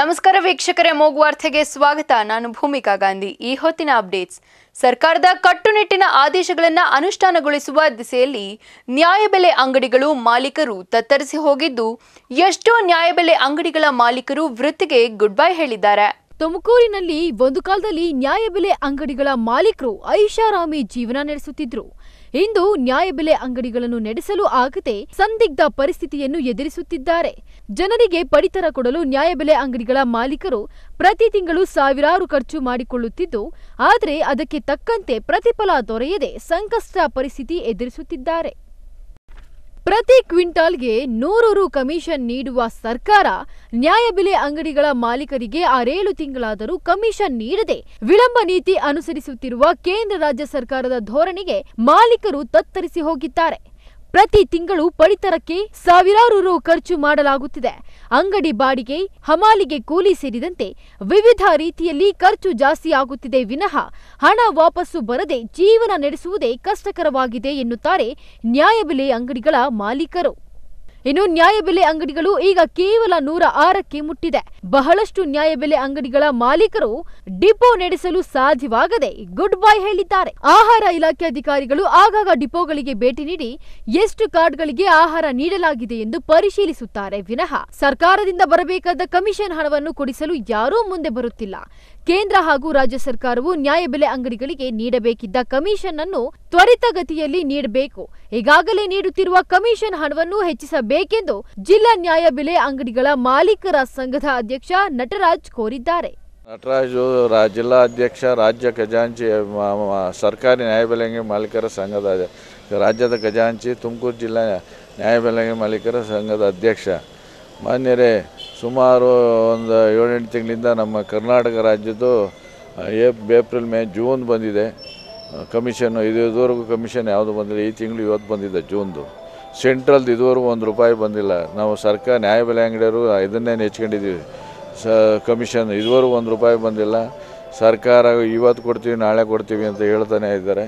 ನಮಸ್ಕಾರ ವೀಕ್ಷಕರೇ ಮೂಗು ವಾರ್ತೆಗೆ ಸ್ವಾಗತ ನಾನು ಭೂಮಿಕಾ ಗಾಂಧಿ ಈ ಹೊತ್ತಿನ ಅಪ್ಡೇಟ್ಸ್ ಸರ್ಕಾರದ ಕಟ್ಟುನಿಟ್ಟಿನ ಆದೇಶಗಳನ್ನು ಅನುಷ್ಠಾನಗೊಳಿಸುವ ದಿಸೆಯಲ್ಲಿ ನ್ಯಾಯಬೆಲೆ ಅಂಗಡಿಗಳು ಮಾಲೀಕರು ತತ್ತರಿಸಿ ಹೋಗಿದ್ದು ಎಷ್ಟೋ ನ್ಯಾಯಬೆಲೆ ಅಂಗಡಿಗಳ ಮಾಲೀಕರು ವೃತ್ತಿಗೆ ಗುಡ್ ಬೈ ಹೇಳಿದ್ದಾರೆ ತುಮಕೂರಿನಲ್ಲಿ ಒಂದು ಕಾಲದಲ್ಲಿ ನ್ಯಾಯಬೆಲೆ ಅಂಗಡಿಗಳ ಮಾಲೀಕರು ಐಷಾರಾಮಿ ಜೀವನ ನಡೆಸುತ್ತಿದ್ರು ಇಂದು ನ್ಯಾಯಬೆಲೆ ಅಂಗಡಿಗಳನ್ನು ನಡೆಸಲು ಆಗದೆ ಸಂದಿಗ್ಧ ಪರಿಸ್ಥಿತಿಯನ್ನು ಎದುರಿಸುತ್ತಿದ್ದಾರೆ ಜನರಿಗೆ ಪಡಿತರ ಕೊಡಲು ನ್ಯಾಯಬೆಲೆ ಅಂಗಡಿಗಳ ಮಾಲೀಕರು ಪ್ರತಿ ತಿಂಗಳು ಸಾವಿರಾರು ಖರ್ಚು ಮಾಡಿಕೊಳ್ಳುತ್ತಿದ್ದು ಆದರೆ ಅದಕ್ಕೆ ತಕ್ಕಂತೆ ಪ್ರತಿಫಲ ದೊರೆಯದೆ ಸಂಕಷ್ಟ ಪರಿಸ್ಥಿತಿ ಎದುರಿಸುತ್ತಿದ್ದಾರೆ ಪ್ರತಿ ಕ್ವಿಂಟಾಲ್ಗೆ ನೂರು ರು ಕಮಿಷನ್ ನೀಡುವ ಸರ್ಕಾರ ನ್ಯಾಯಬೆಲೆ ಅಂಗಡಿಗಳ ಮಾಲೀಕರಿಗೆ ಆರೇಳು ತಿಂಗಳಾದರೂ ಕಮಿಷನ್ ನೀಡದೆ ವಿಳಂಬ ನೀತಿ ಅನುಸರಿಸುತ್ತಿರುವ ಕೇಂದ್ರ ರಾಜ್ಯ ಸರ್ಕಾರದ ಧೋರಣೆಗೆ ಮಾಲೀಕರು ತತ್ತರಿಸಿ ಹೋಗಿದ್ದಾರೆ ಪ್ರತಿ ತಿಂಗಳು ಪಡಿತರಕ್ಕೆ ಸಾವಿರಾರು ರು ಖರ್ಚು ಮಾಡಲಾಗುತ್ತಿದೆ ಅಂಗಡಿ ಬಾಡಿಗೆ ಹಮಾಲಿಗೆ ಕೂಲಿ ಸೇರಿದಂತೆ ವಿವಿಧ ರೀತಿಯಲ್ಲಿ ಖರ್ಚು ಜಾಸ್ತಿ ಆಗುತ್ತಿದೆ ವಿನಃ ಹಣ ವಾಪಸ್ಸು ಬರದೆ ಜೀವನ ನಡೆಸುವುದೇ ಕಷ್ಟಕರವಾಗಿದೆ ಎನ್ನುತ್ತಾರೆ ನ್ಯಾಯಬೆಲೆ ಅಂಗಡಿಗಳ ಮಾಲೀಕರು ಇನ್ನು ನ್ಯಾಯಬೆಲೆ ಅಂಗಡಿಗಳು ಈಗ ಕೇವಲ ನೂರ ಆರಕ್ಕೆ ಮುಟ್ಟಿದೆ ಬಹಳಷ್ಟು ನ್ಯಾಯಬೆಲೆ ಅಂಗಡಿಗಳ ಮಾಲೀಕರು ಡಿಪೋ ನಡೆಸಲು ಸಾಧ್ಯವಾಗದೆ ಗುಡ್ ಬೈ ಹೇಳಿದ್ದಾರೆ ಆಹಾರ ಇಲಾಖೆ ಅಧಿಕಾರಿಗಳು ಆಗಾಗ ಡಿಪೋಗಳಿಗೆ ಭೇಟಿ ನೀಡಿ ಎಷ್ಟು ಕಾರ್ಡ್ಗಳಿಗೆ ಆಹಾರ ನೀಡಲಾಗಿದೆ ಎಂದು ಪರಿಶೀಲಿಸುತ್ತಾರೆ ವಿನಃ ಸರ್ಕಾರದಿಂದ ಬರಬೇಕಾದ ಕಮಿಷನ್ ಹಣವನ್ನು ಕೊಡಿಸಲು ಯಾರೂ ಮುಂದೆ ಬರುತ್ತಿಲ್ಲ ಕೇಂದ್ರ ಹಾಗೂ ರಾಜ್ಯ ಸರ್ಕಾರವು ನ್ಯಾಯಬೆಲೆ ಅಂಗಡಿಗಳಿಗೆ ನೀಡಬೇಕಿದ್ದ ಕಮಿಷನ್ ಅನ್ನು ತ್ವರಿತಗತಿಯಲ್ಲಿ ನೀಡಬೇಕು ಈಗಾಗಲೇ ನೀಡುತ್ತಿರುವ ಕಮಿಷನ್ ಹಣವನ್ನು ಹೆಚ್ಚಿಸಬೇಕೆಂದು ಜಿಲ್ಲಾ ನ್ಯಾಯಬೆಲೆ ಅಂಗಡಿಗಳ ಮಾಲೀಕರ ಸಂಘದ ಅಧ್ಯಕ್ಷ ನಟರಾಜ್ ಕೋರಿದ್ದಾರೆ ನಟರಾಜು ರಾ ಜಿಲ್ಲಾಧ್ಯಕ್ಷ ರಾಜ್ಯ ಖಜಾಂಚಿ ಮ- ಮ- ಸರ್ಕಾರಿ ನ್ಯಾಯಬೆಲೆಂಗಿ ಮಾಲೀಕರ ಸಂಘದ ರಾಜ್ಯದ ಖಜಾಂಚಿ ತುಮಕೂರು ಜಿಲ್ಲಾ ನ್ಯಾಯಬೆಲೆಂಗಿ ಮಾಲೀಕರ ಸಂಘದ ಅಧ್ಯಕ್ಷ ಮಾನ್ಯರೇ ಸುಮಾರು ಒಂದು ಏಳೆಂಟು ತಿಂಗಳಿಂದ ನಮ್ಮ ಕರ್ನಾಟಕ ರಾಜ್ಯದ್ದು ಏಪ್ ಏಪ್ರಿಲ್ ಮೇ ಜೂನ್ ಬಂದಿದೆ ಕಮಿಷನ್ನು ಇದು ಇದುವರೆಗೂ ಕಮಿಷನ್ ಯಾವುದು ಬಂದಿಲ್ಲ ಈ ತಿಂಗಳು ಇವತ್ತು ಬಂದಿದೆ ಜೂನ್ದು ಸೆಂಟ್ರಲ್ದು ಇದುವರೆಗೂ ಒಂದು ರೂಪಾಯಿ ಬಂದಿಲ್ಲ ನಾವು ಸರ್ಕಾರ ನ್ಯಾಯಬೆಲೆ ಅಂಗಡಿಯವರು ಇದನ್ನೇ ನೆಚ್ಕೊಂಡಿದ್ದೀವಿ ಸ ಕಮಿಷನ್ ಇದುವರೆಗೂ ಒಂದು ರೂಪಾಯಿ ಬಂದಿಲ್ಲ ಸರ್ಕಾರ ಇವತ್ತು ಕೊಡ್ತೀವಿ ನಾಳೆ ಕೊಡ್ತೀವಿ ಅಂತ ಹೇಳ್ತಾನೆ ಇದ್ದಾರೆ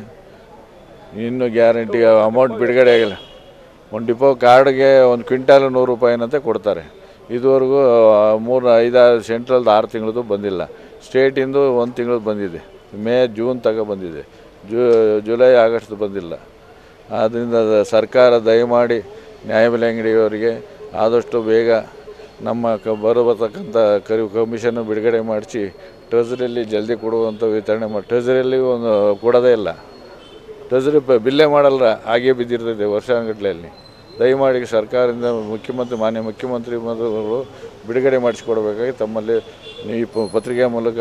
ಇನ್ನು ಗ್ಯಾರಂಟಿ ಅಮೌಂಟ್ ಬಿಡುಗಡೆ ಆಗಿಲ್ಲ ಒಂದು ಡಿಪೋ ಕಾರ್ಡ್ಗೆ ಒಂದು ಕ್ವಿಂಟಾಲ್ ನೂರು ರೂಪಾಯಿನಂತೆ ಕೊಡ್ತಾರೆ ಇದುವರೆಗೂ ಮೂರು ಐದಾರು ಸೆಂಟ್ರಲ್ದು ಆರು ತಿಂಗಳದ್ದು ಬಂದಿಲ್ಲ ಸ್ಟೇಟಿಂದು ಒಂದು ತಿಂಗಳು ಬಂದಿದೆ ಮೇ ಜೂನ್ ತಗ ಬಂದಿದೆ ಜೂ ಜುಲೈ ಆಗಸ್ಟ್ ಬಂದಿಲ್ಲ ಆದ್ದರಿಂದ ಅದು ಸರ್ಕಾರ ದಯಮಾಡಿ ನ್ಯಾಯಬೆಲೆ ಅಂಗಡಿಯವರಿಗೆ ಆದಷ್ಟು ಬೇಗ ನಮ್ಮ ಕ ಬರಬರ್ತಕ್ಕಂಥ ಕರಿ ಕಮಿಷನ್ನು ಬಿಡುಗಡೆ ಮಾಡಿಸಿ ಟ್ರೆಜರಿಯಲ್ಲಿ ಜಲ್ದಿ ಕೊಡುವಂಥ ವಿತರಣೆ ಮಾಡಿ ಟ್ರೆಜರಿಯಲ್ಲಿ ಒಂದು ಕೊಡೋದೇ ಇಲ್ಲ ಟ್ರೆಜರಿ ಪ ಬಿಲ್ಲೇ ಮಾಡಲ್ಲ ಹಾಗೇ ಬಿದ್ದಿರ್ತೈತೆ ವರ್ಷಾನುಗಟ್ಲೆಯಲ್ಲಿ ದಯಮಾಡಿ ಸರ್ಕಾರದಿಂದ ಮುಖ್ಯಮಂತ್ರಿ ಮಾನ್ಯ ಮುಖ್ಯಮಂತ್ರಿ ಮೊದಲು ಬಿಡುಗಡೆ ಮಾಡಿಸಿಕೊಡ್ಬೇಕಾಗಿ ತಮ್ಮಲ್ಲಿ ಈ ಪ- ಪತ್ರಿಕೆ ಮೂಲಕ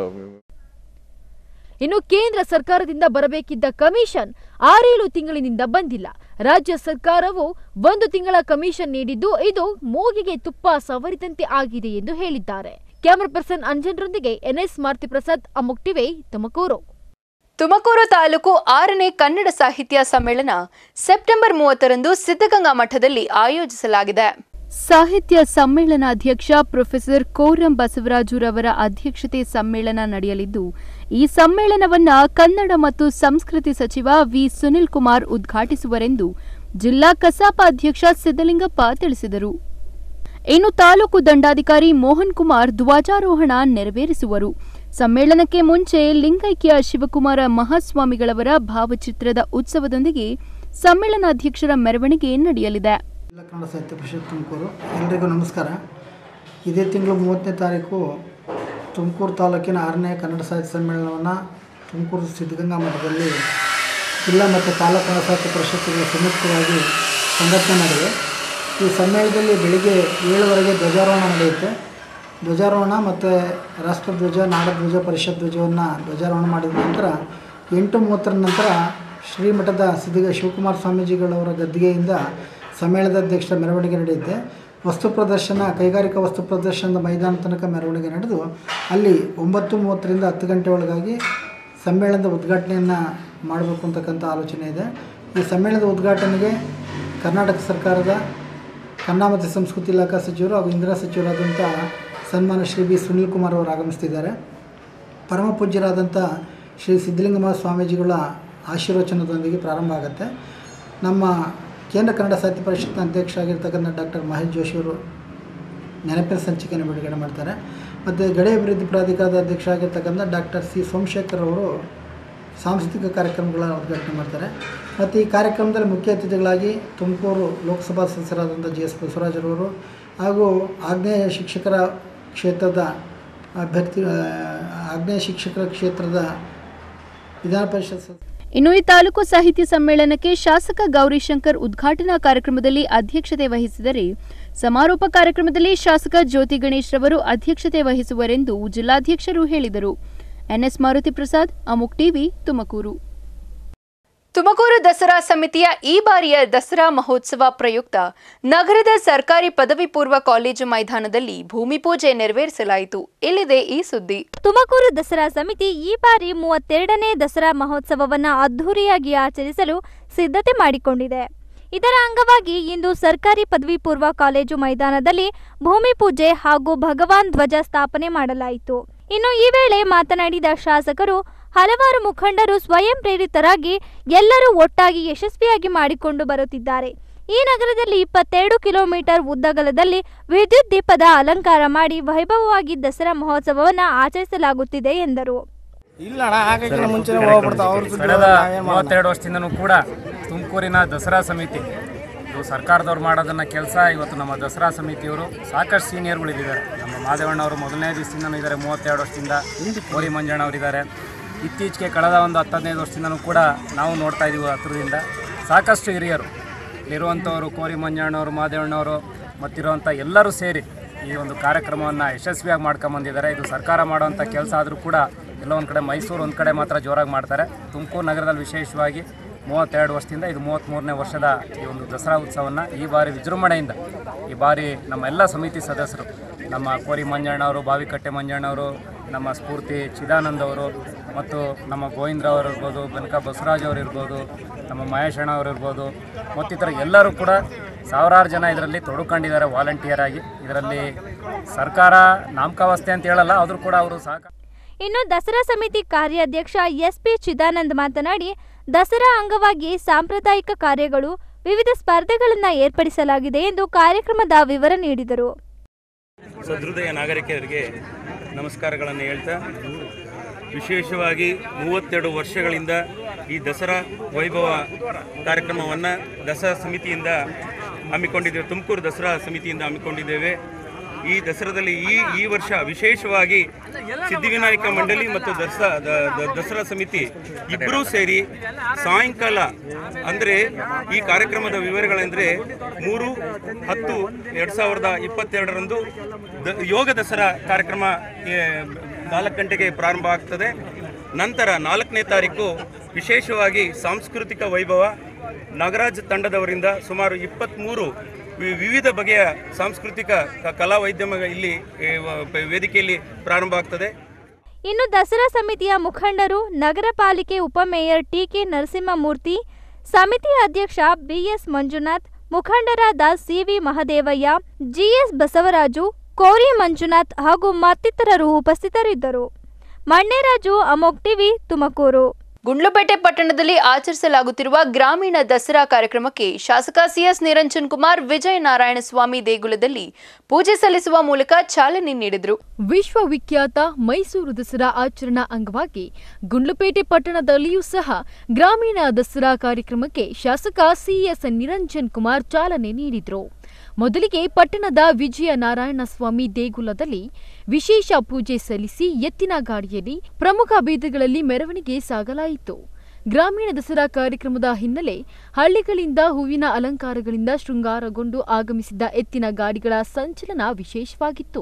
ಇನ್ನು ಕೇಂದ್ರ ಸರ್ಕಾರದಿಂದ ಬರಬೇಕಿದ್ದ ಕಮಿಷನ್ ಆರೇಳು ತಿಂಗಳಿನಿಂದ ಬಂದಿಲ್ಲ ರಾಜ್ಯ ಸರ್ಕಾರವು ಒಂದು ತಿಂಗಳ ಕಮಿಷನ್ ನೀಡಿದ್ದು ಇದು ಮೂಗಿಗೆ ತುಪ್ಪ ಸವರಿದಂತೆ ಆಗಿದೆ ಎಂದು ಹೇಳಿದ್ದಾರೆ ಕ್ಯಾಮರಾ ಪರ್ಸನ್ ಅಂಜನ್ರೊಂದಿಗೆ ಎನ್ಎಸ್ ಮಾರುತಿ ಪ್ರಸಾದ್ ಅಮುಕ್ ಟಿವಿ ತುಮಕೂರು ತುಮಕೂರು ತಾಲೂಕು ಆರನೇ ಕನ್ನಡ ಸಾಹಿತ್ಯ ಸಮ್ಮೇಳನ ಸೆಪ್ಟೆಂಬರ್ ಮೂವತ್ತರಂದು ಸಿದ್ಧಗಂಗಾ ಮಠದಲ್ಲಿ ಆಯೋಜಿಸಲಾಗಿದೆ ಸಾಹಿತ್ಯ ಸಮ್ಮೇಳನಾಧ್ಯಕ್ಷ ಪ್ರೊಫೆಸರ್ ಕೋರಂ ಬಸವರಾಜುರವರ ಅಧ್ಯಕ್ಷತೆ ಸಮ್ಮೇಳನ ನಡೆಯಲಿದ್ದು ಈ ಸಮ್ಮೇಳನವನ್ನ ಕನ್ನಡ ಮತ್ತು ಸಂಸ್ಕೃತಿ ಸಚಿವ ವಿ ಸುನಿಲ್ ಕುಮಾರ್ ಉದ್ಘಾಟಿಸುವರೆಂದು ಜಿಲ್ಲಾ ಕಸಾಪ ಅಧ್ಯಕ್ಷ ಸಿದ್ದಲಿಂಗಪ್ಪ ತಿಳಿಸಿದರು ಇನ್ನು ತಾಲೂಕು ದಂಡಾಧಿಕಾರಿ ಮೋಹನ್ ಕುಮಾರ್ ಧ್ವಜಾರೋಹಣ ನೆರವೇರಿಸುವರು ಸಮ್ಮೇಳನಕ್ಕೆ ಮುಂಚೆ ಲಿಂಗೈಕ್ಯ ಶಿವಕುಮಾರ ಮಹಾಸ್ವಾಮಿಗಳವರ ಭಾವಚಿತ್ರದ ಉತ್ಸವದೊಂದಿಗೆ ಸಮ್ಮೇಳನಾಧ್ಯಕ್ಷರ ಮೆರವಣಿಗೆ ನಡೆಯಲಿದೆ ಜಿಲ್ಲಾ ಕನ್ನಡ ಸಾಹಿತ್ಯ ಪರಿಷತ್ ತುಮಕೂರು ಎಲ್ರಿಗೂ ನಮಸ್ಕಾರ ಇದೇ ತಿಂಗಳು ಮೂವತ್ತನೇ ತಾರೀಕು ತುಮಕೂರು ತಾಲೂಕಿನ ಆರನೇ ಕನ್ನಡ ಸಾಹಿತ್ಯ ಸಮ್ಮೇಳನವನ್ನು ತುಮಕೂರು ಸಿದ್ಧಗಂಗಾ ಮಠದಲ್ಲಿ ಜಿಲ್ಲಾ ಮತ್ತು ತಾಲೂಕು ಕನ್ನಡ ಸಾಹಿತ್ಯ ಪರಿಷತ್ತುಗಳ ಸಂಯುಕ್ತವಾಗಿ ಸಂಘಟನೆ ಮಾಡಿದೆ ಈ ಸಮ್ಮೇಳನದಲ್ಲಿ ಬೆಳಿಗ್ಗೆ ಏಳುವರೆಗೆ ಧ್ವಜಾರೋಹಣ ನಡೆಯುತ್ತೆ ಧ್ವಜಾರೋಹಣ ಮತ್ತು ರಾಷ್ಟ್ರಧ್ವಜ ನಾಡಧ್ವಜ ಪರಿಷತ್ ಧ್ವಜವನ್ನು ಧ್ವಜಾರೋಹಣ ಮಾಡಿದ ನಂತರ ಎಂಟು ಮೂವತ್ತರ ನಂತರ ಶ್ರೀಮಠದ ಸಿದ್ಧಗ ಶಿವಕುಮಾರ ಸ್ವಾಮೀಜಿಗಳವರ ಗದ್ದಿಗೆಯಿಂದ ಸಮ್ಮೇಳನದ ಅಧ್ಯಕ್ಷರ ಮೆರವಣಿಗೆ ನಡೆಯುತ್ತೆ ವಸ್ತು ಪ್ರದರ್ಶನ ಕೈಗಾರಿಕಾ ವಸ್ತು ಪ್ರದರ್ಶನದ ಮೈದಾನ ತನಕ ಮೆರವಣಿಗೆ ನಡೆದು ಅಲ್ಲಿ ಒಂಬತ್ತು ಮೂವತ್ತರಿಂದ ಹತ್ತು ಗಂಟೆ ಒಳಗಾಗಿ ಸಮ್ಮೇಳನದ ಉದ್ಘಾಟನೆಯನ್ನು ಮಾಡಬೇಕು ಅಂತಕ್ಕಂಥ ಆಲೋಚನೆ ಇದೆ ಈ ಸಮ್ಮೇಳನದ ಉದ್ಘಾಟನೆಗೆ ಕರ್ನಾಟಕ ಸರ್ಕಾರದ ಕನ್ನಡ ಮತ್ತು ಸಂಸ್ಕೃತಿ ಇಲಾಖಾ ಸಚಿವರು ಹಾಗೂ ಇಂದಿರಾ ಸಚಿವರಾದಂಥ ಸನ್ಮಾನ ಶ್ರೀ ಬಿ ಸುನಿಲ್ ಕುಮಾರ್ ಅವರು ಆಗಮಿಸ್ತಿದ್ದಾರೆ ಪರಮ ಪೂಜ್ಯರಾದಂಥ ಶ್ರೀ ಸಿದ್ಧಲಿಂಗಮ ಸ್ವಾಮೀಜಿಗಳ ಆಶೀರ್ವಚನದೊಂದಿಗೆ ಪ್ರಾರಂಭ ಆಗುತ್ತೆ ನಮ್ಮ ಕೇಂದ್ರ ಕನ್ನಡ ಸಾಹಿತ್ಯ ಪರಿಷತ್ನ ಅಧ್ಯಕ್ಷರಾಗಿರ್ತಕ್ಕಂಥ ಡಾಕ್ಟರ್ ಮಹೇಶ್ ಜೋಶಿಯವರು ನೆನಪಿನ ಸಂಚಿಕೆಯನ್ನು ಬಿಡುಗಡೆ ಮಾಡ್ತಾರೆ ಮತ್ತು ಗಡಿ ಅಭಿವೃದ್ಧಿ ಪ್ರಾಧಿಕಾರದ ಅಧ್ಯಕ್ಷ ಆಗಿರ್ತಕ್ಕಂಥ ಡಾಕ್ಟರ್ ಸಿ ಸೋಮಶೇಖರ್ ಅವರು ಸಾಂಸ್ಕೃತಿಕ ಕಾರ್ಯಕ್ರಮಗಳ ಉದ್ಘಾಟನೆ ಮಾಡ್ತಾರೆ ಮತ್ತು ಈ ಕಾರ್ಯಕ್ರಮದಲ್ಲಿ ಮುಖ್ಯ ಅತಿಥಿಗಳಾಗಿ ತುಮಕೂರು ಲೋಕಸಭಾ ಸದಸ್ಯರಾದಂಥ ಜಿ ಎಸ್ ಬಸವರಾಜರವರು ಹಾಗೂ ಆಗ್ನೇಯ ಶಿಕ್ಷಕರ ಕ್ಷೇತ್ರದ ಅಭ್ಯರ್ಥಿ ಆ, ಆಗ್ನೇಯ ಶಿಕ್ಷಕರ ಕ್ಷೇತ್ರದ ವಿಧಾನ ಪರಿಷತ್ ಸದಸ್ಯ ಇನ್ನು ಈ ತಾಲೂಕು ಸಾಹಿತ್ಯ ಸಮ್ಮೇಳನಕ್ಕೆ ಶಾಸಕ ಗೌರಿಶಂಕರ್ ಉದ್ಘಾಟನಾ ಕಾರ್ಯಕ್ರಮದಲ್ಲಿ ಅಧ್ಯಕ್ಷತೆ ವಹಿಸಿದರೆ ಸಮಾರೋಪ ಕಾರ್ಯಕ್ರಮದಲ್ಲಿ ಶಾಸಕ ಜ್ಯೋತಿ ಗಣೇಶ್ ರವರು ಅಧ್ಯಕ್ಷತೆ ವಹಿಸುವರೆಂದು ಜಿಲ್ಲಾಧ್ಯಕ್ಷರು ಹೇಳಿದರು ಎನ್ಎಸ್ ಮಾರುತಿ ಪ್ರಸಾದ್ ಅಮುಕ್ ಟಿವಿ ತುಮಕೂರು ತುಮಕೂರು ದಸರಾ ಸಮಿತಿಯ ಈ ಬಾರಿಯ ದಸರಾ ಮಹೋತ್ಸವ ಪ್ರಯುಕ್ತ ನಗರದ ಸರ್ಕಾರಿ ಪದವಿ ಪೂರ್ವ ಕಾಲೇಜು ಮೈದಾನದಲ್ಲಿ ಭೂಮಿ ಪೂಜೆ ನೆರವೇರಿಸಲಾಯಿತು ಇಲ್ಲಿದೆ ಈ ಸುದ್ದಿ ತುಮಕೂರು ದಸರಾ ಸಮಿತಿ ಈ ಬಾರಿ ಮೂವತ್ತೆರಡನೇ ದಸರಾ ಮಹೋತ್ಸವವನ್ನು ಅದ್ಧೂರಿಯಾಗಿ ಆಚರಿಸಲು ಸಿದ್ಧತೆ ಮಾಡಿಕೊಂಡಿದೆ ಇದರ ಅಂಗವಾಗಿ ಇಂದು ಸರ್ಕಾರಿ ಪದವಿ ಪೂರ್ವ ಕಾಲೇಜು ಮೈದಾನದಲ್ಲಿ ಭೂಮಿ ಪೂಜೆ ಹಾಗೂ ಭಗವಾನ್ ಧ್ವಜ ಸ್ಥಾಪನೆ ಮಾಡಲಾಯಿತು ಇನ್ನು ಈ ವೇಳೆ ಮಾತನಾಡಿದ ಶಾಸಕರು ಹಲವಾರು ಮುಖಂಡರು ಸ್ವಯಂ ಪ್ರೇರಿತರಾಗಿ ಎಲ್ಲರೂ ಒಟ್ಟಾಗಿ ಯಶಸ್ವಿಯಾಗಿ ಮಾಡಿಕೊಂಡು ಬರುತ್ತಿದ್ದಾರೆ ಈ ನಗರದಲ್ಲಿ ಇಪ್ಪತ್ತೆರಡು ಕಿಲೋಮೀಟರ್ ಉದ್ದಗಲದಲ್ಲಿ ವಿದ್ಯುತ್ ದೀಪದ ಅಲಂಕಾರ ಮಾಡಿ ವೈಭವವಾಗಿ ದಸರಾ ಮಹೋತ್ಸವವನ್ನು ಆಚರಿಸಲಾಗುತ್ತಿದೆ ಎಂದರು ಇಲ್ಲ ಅಣ್ಣ ಆಗಕ್ಕಿಂತ ಮುಂಚೆನೇ ಹೋಗ್ಬಿಡ್ತಾವ ಅವ್ರ ಸುದ್ದಿ ಕಳೆದ ನಾವೇನ್ ಮಾಡೋಣ? ಮೂವತ್ತೆರಡು ವರ್ಷದಿಂದನೂ ಕೂಡ ತುಮಕೂರಿನ ದಸರಾ ಸಮಿತಿ ಇದು ಸರ್ಕಾರದವ್ರು ಮಾಡೋದನ್ನ ಕೆಲಸ ಇವತ್ತು ನಮ್ಮ ದಸರಾ ಸಮಿತಿಯವರು ಸಾಕಷ್ಟು ಸೀನಿಯರ್ಗಳು ಇದ್ದಾರೆ ನಮ್ಮ ಮಾದೇವಣ್ಣವರು ಮೊದಲನೇ ದಿವಸದಿಂದನೂ ಇದ್ದಾರೆ ಮೂವತ್ತೆರಡು ವರ್ಷದಿಂದ ಕೋರಿ ಮಂಜಣ್ಣವ್ರು ಇದ್ದಾರೆ ಇತ್ತೀಚೆಗೆ ಕಳೆದ ಒಂದು ಹತ್ತು ಹದಿನೈದು ವರ್ಷದಿಂದನೂ ಕೂಡ ನಾವು ನೋಡ್ತಾ ಇದ್ದೀವಿ ಹತ್ರದಿಂದ ಸಾಕಷ್ಟು ಹಿರಿಯರು ಇರುವಂಥವರು ಕೋರಿ ಮಂಜಣ್ಣವರು ಮಾದೇವಣ್ಣವರು ಮತ್ತಿರುವಂಥ ಎಲ್ಲರೂ ಸೇರಿ ಈ ಒಂದು ಕಾರ್ಯಕ್ರಮವನ್ನು ಯಶಸ್ವಿಯಾಗಿ ಮಾಡ್ಕೊಂಬಂದಿದ್ದಾರೆ ಇದು ಸರ್ಕಾರ ಮಾಡುವಂಥ ಕೆಲಸ ಆದರೂ ಕೂಡ ಎಲ್ಲ ಒಂದು ಕಡೆ ಮೈಸೂರು ಒಂದು ಕಡೆ ಮಾತ್ರ ಜೋರಾಗಿ ಮಾಡ್ತಾರೆ ತುಮಕೂರು ನಗರದಲ್ಲಿ ವಿಶೇಷವಾಗಿ ಮೂವತ್ತೆರಡು ವರ್ಷದಿಂದ ಇದು ಮೂವತ್ತ್ಮೂರನೇ ವರ್ಷದ ಈ ಒಂದು ದಸರಾ ಉತ್ಸವವನ್ನು ಈ ಬಾರಿ ವಿಜೃಂಭಣೆಯಿಂದ ಈ ಬಾರಿ ನಮ್ಮ ಎಲ್ಲ ಸಮಿತಿ ಸದಸ್ಯರು ನಮ್ಮ ಕೋರಿ ಮಂಜಣ್ಣವರು ಬಾವಿಕಟ್ಟೆ ಮಂಜಣ್ಣವರು ನಮ್ಮ ಸ್ಫೂರ್ತಿ ಚಿದಾನಂದ್ ಅವರು ಮತ್ತು ನಮ್ಮ ಗೋವಿಂದ್ರವರು ಇರ್ಬೋದು ಬೆನಕ ಬಸವರಾಜ್ ಅವರು ಇರ್ಬೋದು ನಮ್ಮ ಮಹೇಶ್ ಅಣ್ಣ ಅವರು ಇರ್ಬೋದು ಮತ್ತಿತರ ಎಲ್ಲರೂ ಕೂಡ ಸಾವಿರಾರು ಜನ ಇದರಲ್ಲಿ ತೊಡ್ಕೊಂಡಿದ್ದಾರೆ ವಾಲಂಟಿಯರ್ ಆಗಿ ಇದರಲ್ಲಿ ಸರ್ಕಾರ ನಾಮಕಾವಸ್ಥೆ ಅಂತ ಹೇಳಲ್ಲ ಆದರೂ ಕೂಡ ಅವರು ಸಹಕಾರ ಇನ್ನು ದಸರಾ ಸಮಿತಿ ಕಾರ್ಯಾಧ್ಯಕ್ಷ ಎಸ್ಪಿ ಚಿದಾನಂದ್ ಮಾತನಾಡಿ ದಸರಾ ಅಂಗವಾಗಿ ಸಾಂಪ್ರದಾಯಿಕ ಕಾರ್ಯಗಳು ವಿವಿಧ ಸ್ಪರ್ಧೆಗಳನ್ನು ಏರ್ಪಡಿಸಲಾಗಿದೆ ಎಂದು ಕಾರ್ಯಕ್ರಮದ ವಿವರ ನೀಡಿದರು ಸಹೃದಯ ನಾಗರಿಕರಿಗೆ ನಮಸ್ಕಾರಗಳನ್ನು ಹೇಳ್ತಾ ವಿಶೇಷವಾಗಿ ಮೂವತ್ತೆರಡು ವರ್ಷಗಳಿಂದ ಈ ದಸರಾ ವೈಭವ ಕಾರ್ಯಕ್ರಮವನ್ನು ದಸರಾ ಸಮಿತಿಯಿಂದ ಹಮ್ಮಿಕೊಂಡಿದ್ದೇವೆ ತುಮಕೂರು ದಸರಾ ಸಮಿತಿಯಿಂದ ಹಮ್ಮಿಕೊಂಡಿದ್ದೇವೆ ಈ ದಸರಾದಲ್ಲಿ ಈ ಈ ವರ್ಷ ವಿಶೇಷವಾಗಿ ಸಿದ್ಧಿವಿನಾಯಕ ಮಂಡಳಿ ಮತ್ತು ದಸರಾ ದ- ದ- ದಸರಾ ಸಮಿತಿ ಇಬ್ಬರೂ ಸೇರಿ ಸಾಯಂಕಾಲ ಅಂದರೆ ಈ ಕಾರ್ಯಕ್ರಮದ ವಿವರಗಳೆಂದರೆ ಮೂರು ಹತ್ತು ಎರಡು ಸಾವಿರದ ಇಪ್ಪತ್ತೆರಡರಂದು ದ- ಯೋಗ ದಸರಾ ಕಾರ್ಯಕ್ರಮ ಏ, ನಾಲ್ಕು ಗಂಟೆಗೆ ಪ್ರಾರಂಭ ಆಗ್ತದೆ ನಂತರ ನಾಲ್ಕನೇ ತಾರೀಕು ವಿಶೇಷವಾಗಿ ಸಾಂಸ್ಕೃತಿಕ ವೈಭವ ನಾಗರಾಜ್ ತಂಡದವರಿಂದ ಸುಮಾರು ಇಪ್ಪತ್ತ್ಮೂರು ವಿ- ವಿವಿಧ ಬಗೆಯ ಸಾಂಸ್ಕೃತಿಕ ಕ- ಕಲಾ ವೈದ್ಯಮ ಇಲ್ಲಿ ಏ, ವ- ವೇದಿಕೆಯಲ್ಲಿ ಪ್ರಾರಂಭ ಆಗ್ತದೆ ಇನ್ನು ದಸರಾ ಸಮಿತಿಯ ಮುಖಂಡರು ನಗರ ಪಾಲಿಕೆ ಉಪಮೇಯರ್ ಟಿಕೆ ನರಸಿಂಹಮೂರ್ತಿ ಸಮಿತಿ ಅಧ್ಯಕ್ಷ ಬಿಎಸ್ ಮಂಜುನಾಥ್ ಮುಖಂಡರಾದ ಸಿವಿ ಮಹದೇವಯ್ಯ ಜಿಎಸ್ ಬಸವರಾಜು ಕೋರಿ ಮಂಜುನಾಥ್ ಹಾಗೂ ಮತ್ತಿತರರು ಉಪಸ್ಥಿತರಿದ್ದರು ಮಣ್ಣೇರಾಜು ಅಮೋಕ್ ಟಿವಿ ತುಮಕೂರು ಗುಂಡ್ಲುಪೇಟೆ ಪಟ್ಟಣದಲ್ಲಿ ಆಚರಿಸಲಾಗುತ್ತಿರುವ ಗ್ರಾಮೀಣ ದಸರಾ ಕಾರ್ಯಕ್ರಮಕ್ಕೆ ಶಾಸಕ ಸಿಎಸ್ ನಿರಂಜನ್ ಕುಮಾರ್ ವಿಜಯ ನಾರಾಯಣ ಸ್ವಾಮಿ ದೇಗುಲದಲ್ಲಿ ಪೂಜೆ ಸಲ್ಲಿಸುವ ಮೂಲಕ ಚಾಲನೆ ನೀಡಿದರು ವಿಶ್ವವಿಖ್ಯಾತ ಮೈಸೂರು ದಸರಾ ಆಚರಣಾ ಅಂಗವಾಗಿ ಗುಂಡ್ಲುಪೇಟೆ ಪಟ್ಟಣದಲ್ಲಿಯೂ ಸಹ ಗ್ರಾಮೀಣ ದಸರಾ ಕಾರ್ಯಕ್ರಮಕ್ಕೆ ಶಾಸಕ ಸಿಎಸ್ ನಿರಂಜನ್ ಕುಮಾರ್ ಚಾಲನೆ ನೀಡಿದರು ಮೊದಲಿಗೆ ಪಟ್ಟಣದ ವಿಜಯ ನಾರಾಯಣ ಸ್ವಾಮಿ ದೇಗುಲದಲ್ಲಿ ವಿಶೇಷ ಪೂಜೆ ಸಲ್ಲಿಸಿ ಎತ್ತಿನ ಗಾಡಿಯಲ್ಲಿ ಪ್ರಮುಖ ಬೀದಿಗಳಲ್ಲಿ ಮೆರವಣಿಗೆ ಸಾಗಲಾಯಿತು ಗ್ರಾಮೀಣ ದಸರಾ ಕಾರ್ಯಕ್ರಮದ ಹಿನ್ನೆಲೆ ಹಳ್ಳಿಗಳಿಂದ ಹೂವಿನ ಅಲಂಕಾರಗಳಿಂದ ಶೃಂಗಾರಗೊಂಡು ಆಗಮಿಸಿದ್ದ ಎತ್ತಿನ ಗಾಡಿಗಳ ಸಂಚಲನ ವಿಶೇಷವಾಗಿತ್ತು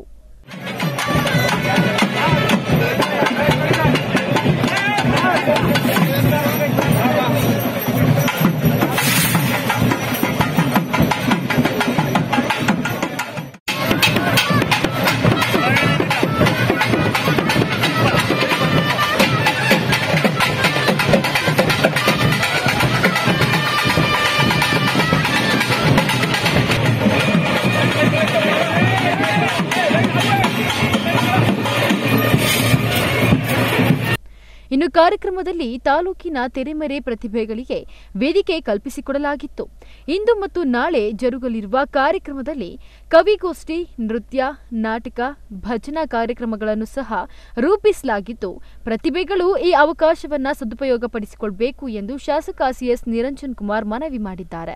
ಇನ್ನು ಕಾರ್ಯಕ್ರಮದಲ್ಲಿ ತಾಲೂಕಿನ ತೆರೆಮರೆ ಪ್ರತಿಭೆಗಳಿಗೆ ವೇದಿಕೆ ಕಲ್ಪಿಸಿಕೊಡಲಾಗಿತ್ತು ಇಂದು ಮತ್ತು ನಾಳೆ ಜರುಗಲಿರುವ ಕಾರ್ಯಕ್ರಮದಲ್ಲಿ ಕವಿಗೋಷ್ಠಿ ನೃತ್ಯ ನಾಟಕ ಭಜನಾ ಕಾರ್ಯಕ್ರಮಗಳನ್ನು ಸಹ ರೂಪಿಸಲಾಗಿದ್ದು ಪ್ರತಿಭೆಗಳು ಈ ಅವಕಾಶವನ್ನ ಸದುಪಯೋಗಪಡಿಸಿಕೊಳ್ಬೇಕು ಎಂದು ಶಾಸಕ ಸಿಎಸ್ ನಿರಂಜನ್ ಕುಮಾರ್ ಮನವಿ ಮಾಡಿದ್ದಾರೆ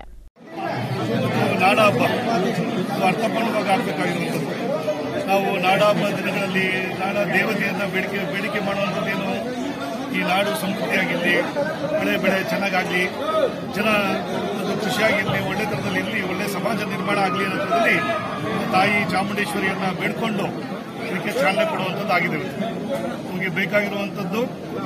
ನಾಡ ಹಬ್ಬ ಇದು ಅರ್ಥಪೂರ್ಣವಾಗಿ ಆಗಬೇಕಾಗಿರುವಂಥದ್ದು ನಾವು ನಾಡ ಹಬ್ಬ ದಿನಗಳಲ್ಲಿ ನಾಡ ದೇವತೆಯನ್ನು ಬೇಡಿಕೆ ಬೇಡಿಕೆ ಮಾಡುವಂಥದ್ದೇನು ಈ ನಾಡು ಸಮೃದ್ಧಿಯಾಗಿರಲಿ ಮಳೆ ಬೆಳೆ ಚೆನ್ನಾಗಾಗಲಿ ಜನ ಒಂದು ಖುಷಿಯಾಗಿರಲಿ ಒಳ್ಳೆ ಥರದಲ್ಲಿ ಇರಲಿ ಒಳ್ಳೆ ಸಮಾಜ ನಿರ್ಮಾಣ ಆಗಲಿ ಅನ್ನೋದ್ರಲ್ಲಿ ತಾಯಿ ಚಾಮುಂಡೇಶ್ವರಿಯನ್ನು ಬೇಡ್ಕೊಂಡು ಇದಕ್ಕೆ ಚಾಲನೆ ಕೊಡುವಂಥದ್ದು ಆಗಿದೆ ನಮಗೆ ಬೇಕಾಗಿರುವಂಥದ್ದು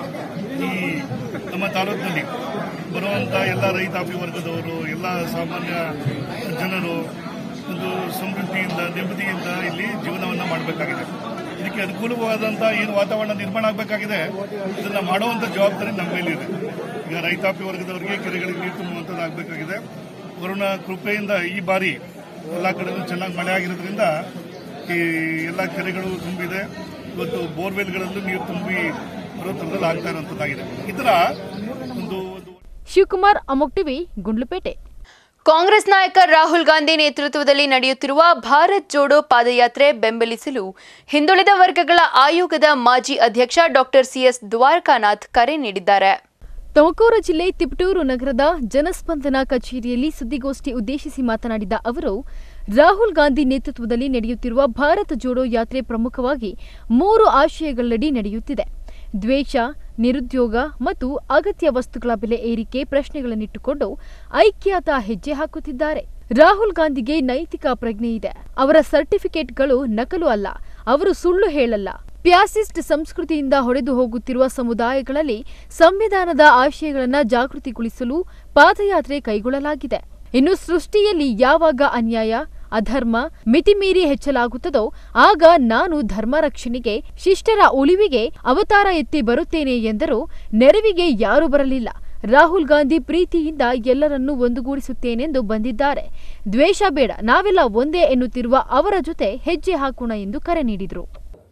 ಈ ನಮ್ಮ ತಾಲೂಕಿನಲ್ಲಿ ಬರುವಂಥ ಎಲ್ಲ ರೈತಾಪಿ ವರ್ಗದವರು ಎಲ್ಲ ಸಾಮಾನ್ಯ ಜನರು ಒಂದು ಸಮೃದ್ಧಿಯಿಂದ ನೆಮ್ಮದಿಯಿಂದ ಇಲ್ಲಿ ಜೀವನವನ್ನು ಮಾಡಬೇಕಾಗಿದೆ ಇದಕ್ಕೆ ಅನುಕೂಲವಾದಂಥ ಏನು ವಾತಾವರಣ ನಿರ್ಮಾಣ ಆಗಬೇಕಾಗಿದೆ ಇದನ್ನು ಮಾಡುವಂಥ ಜವಾಬ್ದಾರಿ ನಮ್ಮ ಮೇಲಿದೆ ಈಗ ರೈತಾಪಿ ವರ್ಗದವರಿಗೆ ಕೆರೆಗಳಿಗೆ ನೀರು ತುಂಬುವಂಥದ್ದು ಆಗಬೇಕಾಗಿದೆ ವರುಣ ಕೃಪೆಯಿಂದ ಈ ಬಾರಿ ಎಲ್ಲ ಕಡೆನೂ ಚೆನ್ನಾಗಿ ಮಳೆ ಆಗಿರೋದ್ರಿಂದ ಈ ಎಲ್ಲ ಕೆರೆಗಳು ತುಂಬಿದೆ ಇವತ್ತು ಬೋರ್ವೆಲ್ಗಳಲ್ಲೂ ನೀರು ತುಂಬಿ ಬರೋ ಥರದಲ್ಲಿ ಆಗ್ತಾ ಇರುವಂಥದ್ದಾಗಿದೆ ಈ ಥರ ಒಂದು ಒಂದು ಶಿವಕುಮಾರ್ ಅಮೋಕ್ ಟಿವಿ ಗುಂಡ್ಲುಪೇಟೆ ಕಾಂಗ್ರೆಸ್ ನಾಯಕ ರಾಹುಲ್ ಗಾಂಧಿ ನೇತೃತ್ವದಲ್ಲಿ ನಡೆಯುತ್ತಿರುವ ಭಾರತ್ ಜೋಡೋ ಪಾದಯಾತ್ರೆ ಬೆಂಬಲಿಸಲು ಹಿಂದುಳಿದ ವರ್ಗಗಳ ಆಯೋಗದ ಮಾಜಿ ಅಧ್ಯಕ್ಷ ಡಾಕ್ಟರ್ ಸಿಎಸ್ ದ್ವಾರಕಾನಾಥ್ ಕರೆ ನೀಡಿದ್ದಾರೆ ತುಮಕೂರು ಜಿಲ್ಲೆ ತಿಪಟೂರು ನಗರದ ಜನಸ್ಪಂದನ ಕಚೇರಿಯಲ್ಲಿ ಸುದ್ದಿಗೋಷ್ಠಿ ಉದ್ದೇಶಿಸಿ ಮಾತನಾಡಿದ ಅವರು ರಾಹುಲ್ ಗಾಂಧಿ ನೇತೃತ್ವದಲ್ಲಿ ನಡೆಯುತ್ತಿರುವ ಭಾರತ ಜೋಡೋ ಯಾತ್ರೆ ಪ್ರಮುಖವಾಗಿ ಮೂರು ಆಶಯಗಳಡಿ ನಡೆಯುತ್ತಿದೆ ದ್ವೇಷ ನಿರುದ್ಯೋಗ ಮತ್ತು ಅಗತ್ಯ ವಸ್ತುಗಳ ಬೆಲೆ ಏರಿಕೆ ಪ್ರಶ್ನೆಗಳನ್ನಿಟ್ಟುಕೊಂಡು ಐಕ್ಯತಾ ಹೆಜ್ಜೆ ಹಾಕುತ್ತಿದ್ದಾರೆ ರಾಹುಲ್ ಗಾಂಧಿಗೆ ನೈತಿಕ ಪ್ರಜ್ಞೆ ಇದೆ ಅವರ ಸರ್ಟಿಫಿಕೇಟ್ಗಳು ನಕಲು ಅಲ್ಲ ಅವರು ಸುಳ್ಳು ಹೇಳಲ್ಲ ಪ್ಯಾಸಿಸ್ಟ್ ಸಂಸ್ಕೃತಿಯಿಂದ ಹೊಡೆದು ಹೋಗುತ್ತಿರುವ ಸಮುದಾಯಗಳಲ್ಲಿ ಸಂವಿಧಾನದ ಆಶಯಗಳನ್ನು ಜಾಗೃತಿಗೊಳಿಸಲು ಪಾದಯಾತ್ರೆ ಕೈಗೊಳ್ಳಲಾಗಿದೆ ಇನ್ನು ಸೃಷ್ಟಿಯಲ್ಲಿ ಯಾವಾಗ ಅನ್ಯಾಯ ಅಧರ್ಮ ಮಿತಿಮೀರಿ ಹೆಚ್ಚಲಾಗುತ್ತದೋ ಆಗ ನಾನು ಧರ್ಮ ರಕ್ಷಣೆಗೆ ಶಿಷ್ಟರ ಉಳಿವಿಗೆ ಅವತಾರ ಎತ್ತಿ ಬರುತ್ತೇನೆ ಎಂದರೂ ನೆರವಿಗೆ ಯಾರೂ ಬರಲಿಲ್ಲ ರಾಹುಲ್ ಗಾಂಧಿ ಪ್ರೀತಿಯಿಂದ ಎಲ್ಲರನ್ನೂ ಒಂದುಗೂಡಿಸುತ್ತೇನೆಂದು ಬಂದಿದ್ದಾರೆ ದ್ವೇಷ ಬೇಡ ನಾವೆಲ್ಲ ಒಂದೇ ಎನ್ನುತ್ತಿರುವ ಅವರ ಜೊತೆ ಹೆಜ್ಜೆ ಹಾಕೋಣ ಎಂದು ಕರೆ ನೀಡಿದರು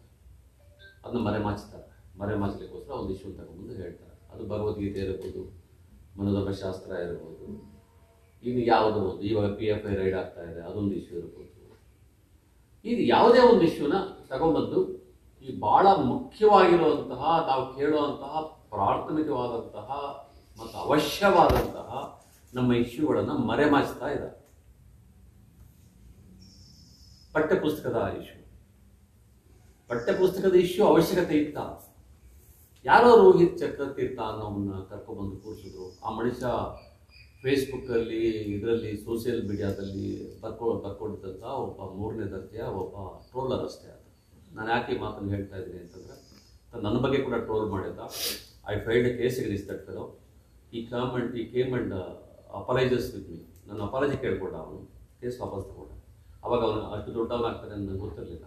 ಅದನ್ನ ಮರೆಮಾಚ್ತಾರೆ ಮರೆಮಾಚಲಿಕ್ಕೋಸ್ಕರ ಒಂದು ಇಶ್ಯೂ ತಗೊಂಡ್ಬಂದು ಹೇಳ್ತಾರೆ ಅದು ಭಗವದ್ಗೀತೆ ಇರ್ಬೋದು ಮನೋಧರ್ಮಶಾಸ್ತ್ರ ಇರ್ಬೋದು ಇನ್ನು ಯಾವುದೋ ಒಂದು ಇವಾಗ ಪಿ ಎಫ್ ಐ ರೈಡ್ ಆಗ್ತಾ ಇದೆ ಅದೊಂದು ಇಶ್ಯೂ ಇರ್ಬೋದು ಇದು ಯಾವುದೇ ಒಂದು ಇಶ್ಯೂನ ತಗೊಂಡ್ಬಂದು ಈ ಬಹಳ ಮುಖ್ಯವಾಗಿರುವಂತಹ ನಾವು ಕೇಳುವಂತಹ ಪ್ರಾಥಮಿಕವಾದಂತಹ ಮತ್ತು ಅವಶ್ಯವಾದಂತಹ ನಮ್ಮ ಇಶ್ಯೂಗಳನ್ನು ಮರೆಮಾಚ್ತಾ ಇದ್ದಾರೆ ಪಠ್ಯಪುಸ್ತಕದ ಇಶ್ಯೂ ಪಠ್ಯಪುಸ್ತಕದ ಇಶ್ಯೂ ಅವಶ್ಯಕತೆ ಇತ್ತ ಯಾರೋ ರೋಹಿತ್ ಚಕ್ರತೀರ್ಥ ಅನ್ನೋವನ್ನ ಕರ್ಕೊಬಂದು ಕೂರಿಸಿದ್ರು ಆ ಮನುಷ್ಯ ಫೇಸ್ಬುಕ್ಕಲ್ಲಿ ಇದರಲ್ಲಿ ಸೋಷಿಯಲ್ ಮೀಡಿಯಾದಲ್ಲಿ ಬರ್ಕೊ ಬರ್ಕೊಂಡಿದ್ದಂಥ ಒಬ್ಬ ಮೂರನೇ ದರ್ಜೆಯ ಒಬ್ಬ ಟ್ರೋಲರ್ ಅಷ್ಟೇ ಅದು ನಾನು ಯಾಕೆ ಈ ಮಾತನ್ನು ಹೇಳ್ತಾ ಇದ್ದೀನಿ ಅಂತಂದರೆ ನನ್ನ ಬಗ್ಗೆ ಕೂಡ ಟ್ರೋಲ್ ಮಾಡಿದ್ದ I filed a case against that fellow he come and he came and apologises with me ನನ್ನ ಅಪಾಲಜಿ ಕೇಳ್ಕೊಂಡ ಅವನು ಕೇಸ್ ವಾಪಸ್ ತಗೊಂಡ ಅವಾಗ ಅವನು ಅಷ್ಟು ದೊಡ್ಡವನಾಗ್ತಾನೆ ಅಂತ ನನಗೆ ಗೊತ್ತಿರಲಿಲ್ಲ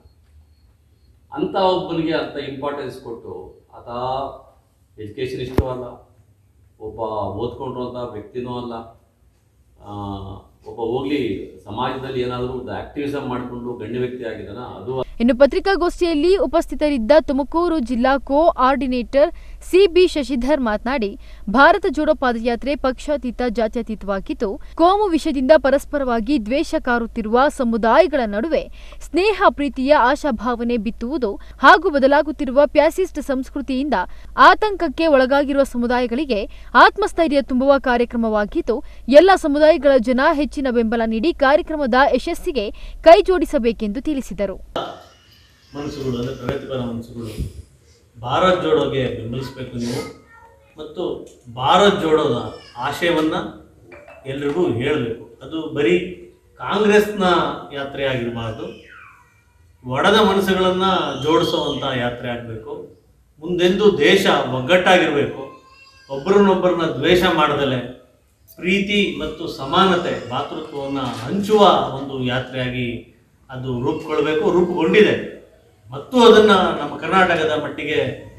ಅಂಥ ಒಬ್ಬನಿಗೆ ಅಂಥ ಇಂಪಾರ್ಟೆನ್ಸ್ ಕೊಟ್ಟು ಆತ ಎಜುಕೇಷನ್ ಇಷ್ಟೂ ಅಲ್ಲ ಒಬ್ಬ ಓದ್ಕೊಂಡಿರುವಂಥ ವ್ಯಕ್ತಿನೂ ಅಲ್ಲ ಆ, ಒಬ್ಬ ಹೋಗ್ಲಿ ಸಮಾಜದಲ್ಲಿ ಏನಾದರೂ ಒಂದು ಆಕ್ಟಿವಿಸಮ್ ಮಾಡಿಕೊಂಡು ಗಣ್ಯ ವ್ಯಕ್ತಿ ಆಗಿದ್ದಾನ ಅದು ಇನ್ನು ಪತ್ರಿಕಾಗೋಷ್ಠಿಯಲ್ಲಿ ಉಪಸ್ಥಿತರಿದ್ದ ತುಮಕೂರು ಜಿಲ್ಲಾ ಕೋ ಆರ್ಡಿನೇಟರ್ ಸಿಬಿ ಶಶಿಧರ್ ಮಾತನಾಡಿ ಭಾರತ ಜೋಡೋ ಪಾದಯಾತ್ರೆ ಪಕ್ಷಾತೀತ ಜಾತ್ಯತೀತವಾಗಿದ್ದು ಕೋಮು ವಿಷಯದಿಂದ ಪರಸ್ಪರವಾಗಿ ದ್ವೇಷ ಕಾರುತ್ತಿರುವ ಸಮುದಾಯಗಳ ನಡುವೆ ಸ್ನೇಹ ಪ್ರೀತಿಯ ಆಶಾಭಾವನೆ ಬಿತ್ತುವುದು ಹಾಗೂ ಬದಲಾಗುತ್ತಿರುವ ಪ್ಯಾಸಿಸ್ಟ್ ಸಂಸ್ಕೃತಿಯಿಂದ ಆತಂಕಕ್ಕೆ ಒಳಗಾಗಿರುವ ಸಮುದಾಯಗಳಿಗೆ ಆತ್ಮಸ್ಥೈರ್ಯ ತುಂಬುವ ಕಾರ್ಯಕ್ರಮವಾಗಿದ್ದು ಎಲ್ಲ ಸಮುದಾಯಗಳ ಜನ ಹೆಚ್ಚಿನ ಬೆಂಬಲ ನೀಡಿ ಕಾರ್ಯಕ್ರಮದ ಯಶಸ್ಸಿಗೆ ಕೈಜೋಡಿಸಬೇಕೆಂದು ತಿಳಿಸಿದರು ಮನಸ್ಸುಗಳು ಅಂದರೆ ಪ್ರಗತಿಪರ ಮನಸ್ಸುಗಳು ಭಾರತ್ ಜೋಡೋಗೆ ಬೆಂಬಲಿಸಬೇಕು ನೀವು ಮತ್ತು ಭಾರತ್ ಜೋಡೋದ ಆಶಯವನ್ನು ಎಲ್ರಿಗೂ ಹೇಳಬೇಕು ಅದು ಬರೀ ಕಾಂಗ್ರೆಸ್ನ ಯಾತ್ರೆ ಆಗಿರಬಾರ್ದು ಒಡೆದ ಮನಸ್ಸುಗಳನ್ನು ಜೋಡಿಸುವಂಥ ಯಾತ್ರೆ ಆಗಬೇಕು ಮುಂದೆಂದು ದೇಶ ಒಗ್ಗಟ್ಟಾಗಿರಬೇಕು ಒಬ್ಬರನ್ನೊಬ್ಬರನ್ನ ದ್ವೇಷ ಮಾಡದಲೆ ಪ್ರೀತಿ ಮತ್ತು ಸಮಾನತೆ ಭಾತೃತ್ವವನ್ನು ಹಂಚುವ ಒಂದು ಯಾತ್ರೆಯಾಗಿ ಅದು ರೂಪುಗೊಳ್ಬೇಕು ರೂಪುಗೊಂಡಿದೆ ಮತ್ತು ಅದನ್ನು ನಮ್ಮ ಕರ್ನಾಟಕದ ಮಟ್ಟಿಗೆ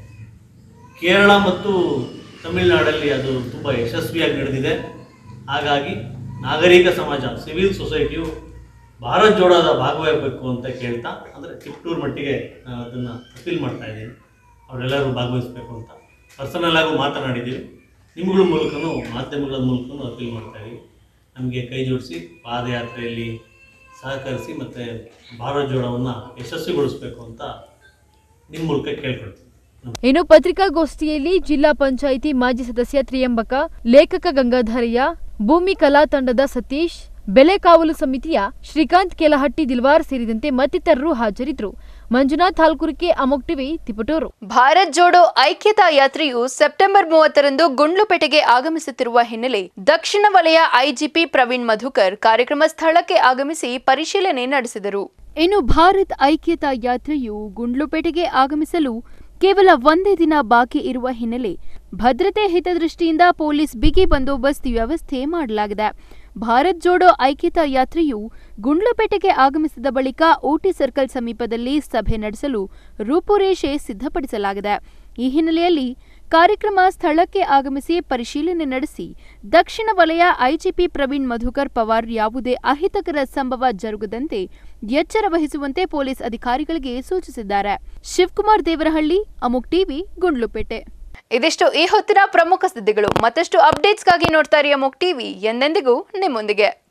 ಕೇರಳ ಮತ್ತು ತಮಿಳುನಾಡಲ್ಲಿ ಅದು ತುಂಬ ಯಶಸ್ವಿಯಾಗಿ ನಡೆದಿದೆ ಹಾಗಾಗಿ ನಾಗರಿಕ ಸಮಾಜ ಸಿವಿಲ್ ಸೊಸೈಟಿಯು ಭಾರತ್ ಜೋಡೋದ ಭಾಗವಹಿಸಬೇಕು ಅಂತ ಕೇಳ್ತಾ ಅಂದರೆ ತಿಪ್ಟೂರು ಮಟ್ಟಿಗೆ ನಾನು ಅದನ್ನು ಅಪೀಲ್ ಮಾಡ್ತಾ ಇದ್ದೀನಿ ಅವರೆಲ್ಲರೂ ಭಾಗವಹಿಸಬೇಕು ಅಂತ ಪರ್ಸನಲ್ ಆಗೂ ಮಾತನಾಡಿದ್ದೀವಿ ನಿಮ್ಗಳ ಮೂಲಕನೂ ಮಾಧ್ಯಮಗಳ ಮೂಲಕನೂ ಅಪೀಲ್ ಮಾಡ್ತಾ ಇದೀವಿ ನಮಗೆ ಕೈ ಜೋಡಿಸಿ ಪಾದಯಾತ್ರೆಯಲ್ಲಿ ಸಹಕರಿಸಿ ಮತ್ತು ಭಾರತ್ ಜೋಡವನ್ನು ಯಶಸ್ವಿಗೊಳಿಸಬೇಕು ಅಂತ ನಿಮ್ಮ ಮೂಲಕ ಕೇಳ್ಕೊಳ್ತೀವಿ ಇನ್ನು ಪತ್ರಿಕಾಗೋಷ್ಠಿಯಲ್ಲಿ ಜಿಲ್ಲಾ ಪಂಚಾಯಿತಿ ಮಾಜಿ ಸದಸ್ಯ ತ್ರಿಯಂಬಕ ಲೇಖಕ ಗಂಗಾಧರಯ್ಯ ಭೂಮಿ ಕಲಾ ತಂಡದ ಸತೀಶ್ ಬೆಲೆ ಕಾವಲು ಸಮಿತಿಯ ಶ್ರೀಕಾಂತ್ ಕೇಲಹಟ್ಟಿ ದಿಲ್ವಾರ್ ಸೇರಿದಂತೆ ಮತ್ತಿತರರು ಹಾಜರಿದ್ದರು ಮಂಜುನಾಥ್ ಹಾಲ್ಕುರಿಕೆ ಅಮೋಕ್ ಟಿವಿ ತಿಪಟೂರು ಭಾರತ್ ಜೋಡೋ ಐಕ್ಯತಾ ಯಾತ್ರೆಯು ಸೆಪ್ಟೆಂಬರ್ ಮೂವತ್ತರಂದು ಗುಂಡ್ಲುಪೇಟೆಗೆ ಆಗಮಿಸುತ್ತಿರುವ ಹಿನ್ನೆಲೆ ದಕ್ಷಿಣ ವಲಯ ಐಜಿಪಿ ಪ್ರವೀಣ್ ಮಧುಕರ್ ಕಾರ್ಯಕ್ರಮ ಸ್ಥಳಕ್ಕೆ ಆಗಮಿಸಿ ಪರಿಶೀಲನೆ ನಡೆಸಿದರು ಇನ್ನು ಭಾರತ್ ಐಕ್ಯತಾ ಯಾತ್ರೆಯು ಗುಂಡ್ಲುಪೇಟೆಗೆ ಆಗಮಿಸಲು ಕೇವಲ ಒಂದೇ ದಿನ ಬಾಕಿ ಇರುವ ಹಿನ್ನೆಲೆ ಭದ್ರತೆ ಹಿತದೃಷ್ಟಿಯಿಂದ ಪೊಲೀಸ್ ಬಿಗಿ ಬಂದೋಬಸ್ತ್ ವ್ಯವಸ್ಥೆ ಮಾಡಲಾಗಿದೆ ಭಾರತ್ ಜೋಡೋ ಐಕ್ಯತಾ ಯಾತ್ರೆಯು ಗುಂಡ್ಲುಪೇಟೆಗೆ ಆಗಮಿಸಿದ ಬಳಿಕ ಓಟಿ ಸರ್ಕಲ್ ಸಮೀಪದಲ್ಲಿ ಸಭೆ ನಡೆಸಲು ರೂಪುರೇಷೆ ಸಿದ್ಧಪಡಿಸಲಾಗಿದೆ ಈ ಹಿನ್ನೆಲೆಯಲ್ಲಿ ಕಾರ್ಯಕ್ರಮ ಸ್ಥಳಕ್ಕೆ ಆಗಮಿಸಿ ಪರಿಶೀಲನೆ ನಡೆಸಿ ದಕ್ಷಿಣ ವಲಯ ಐಜಿಪಿ ಪ್ರವೀಣ್ ಮಧುಕರ್ ಪವಾರ್ ಯಾವುದೇ ಅಹಿತಕರ ಸಂಭವ ಜರುಗದಂತೆ ಎಚ್ಚರ ವಹಿಸುವಂತೆ ಪೊಲೀಸ್ ಅಧಿಕಾರಿಗಳಿಗೆ ಸೂಚಿಸಿದ್ದಾರೆ ಶಿವಕುಮಾರ್ ದೇವರಹಳ್ಳಿ ಅಮುಕ್ ಟಿವಿ ಗುಂಡ್ಲುಪೇಟೆ ಇದಿಷ್ಟು ಈ ಹೊತ್ತಿನ ಪ್ರಮುಖ ಸುದ್ದಿಗಳು ಮತ್ತಷ್ಟು ಅಪ್ಡೇಟ್ಸ್ಗಾಗಿ ನೋಡ್ತಾ ಇರಿ ಅಮೋಕ್ ಟಿವಿ ಎಂದೆಂದಿಗೂ ನಿಮ್ಮೊಂದಿಗೆ